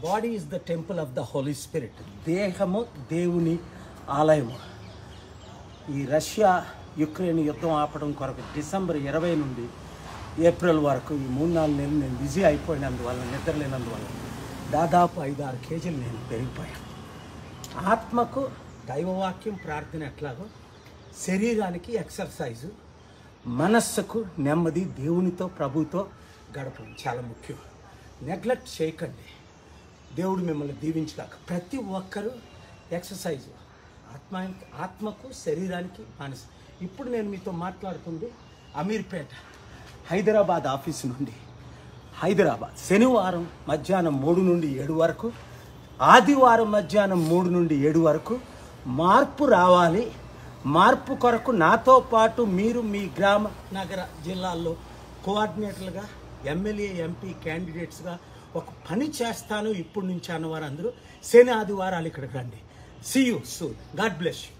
body is the temple of the holy spirit దేహము దేవుని ఆలయము ఈ రష్యా యుక్రెయిన్ యుద్ధం ఆపడం కొరకు డిసెంబర్ ఇరవై నుండి ఏప్రిల్ వరకు ఈ మూడు నాలుగు నెలలు నేను బిజీ అయిపోయినందువల్ల నిద్రలేనందువల్ల దాదాపు ఐదు ఆరు కేజీలు నేను పెరిగిపోయాను ఆత్మకు దైవవాక్యం ప్రార్థన ఎట్లాగో శరీరానికి ఎక్సర్సైజు మనస్సుకు నెమ్మది దేవునితో ప్రభుతో గడపడం చాలా ముఖ్యం నెగ్లెక్ట్ చేయకండి దేవుడు మిమ్మల్ని దీవించగాక ప్రతి ఒక్కరూ ఎక్సర్సైజ్ ఆత్మ ఆత్మకు శరీరానికి మనసు ఇప్పుడు నేను మీతో మాట్లాడుతుంది అమీర్పేట హైదరాబాద్ ఆఫీస్ నుండి హైదరాబాద్ శనివారం మధ్యాహ్నం మూడు నుండి ఏడు వరకు ఆదివారం మధ్యాహ్నం మూడు నుండి ఏడు వరకు మార్పు రావాలి మార్పు కొరకు నాతో పాటు మీరు మీ గ్రామ నగర జిల్లాల్లో కోఆర్డినేటర్లుగా ఎమ్మెల్యే ఎంపీ క్యాండిడేట్స్గా ఒక పని చేస్తాను ఇప్పుడు నుంచి అన్నవారు అందరూ శని ఆదివారాలు ఇక్కడికి రండి see you soon God bless you